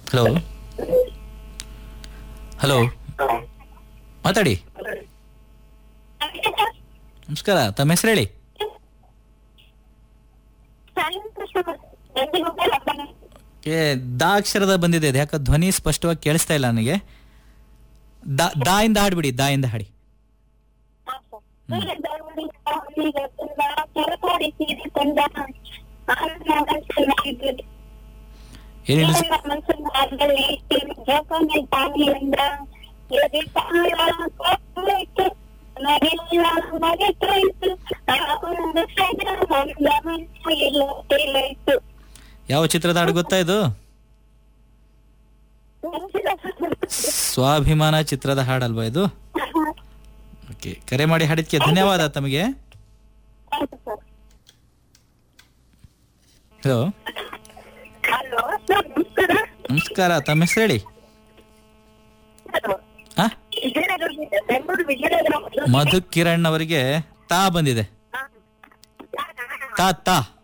hello hello ಮಾತಾಡಿ ನಮಸ್ಕಾರ ತಮ್ಮ ಹೆಸರು ಹೇಳಿ ಏ ದಾ ಅಕ್ಷರದ ಬಂದಿದೆ ಅದು ಯಾಕೆ ಧ್ವನಿ ಸ್ಪಷ್ಟವಾಗಿ ಕೇಳಿಸ್ತಾ ಇಲ್ಲ ನನಗೆ ದಾ ದಾ ಇಂದ ಹಾಡ್ಬಿಡಿ ದಾ ಇಂದ ಹಾಡಿ ಏನ್ ಹೇಳಿ ಯಾವ ಚಿತ್ರದ ಹಾಡು ಗೊತ್ತಾ ಇದು ಸ್ವಾಭಿಮಾನ ಚಿತ್ರದ ಹಾಡಲ್ವಾ ಇದು ಓಕೆ ಕರೆ ಮಾಡಿ ಹಾಡಿದ್ಕೆ ಧನ್ಯವಾದ ತಮಗೆ ಹಲೋ ಹಲೋ ನಮಸ್ಕಾರ ನಮಸ್ಕಾರ ತಮ್ಮ ಹೆಸರು ಹೇಳಿ ಹಾ ವಿಜಯನಗರದಿಂದ ಬೆಂಗಳೂರು ವಿಜಯನಗರ ಮಧು ಕಿರಣ್ ಅವರಿಗೆ ತಾ ಬಂದಿದೆ ತಾ ತಾ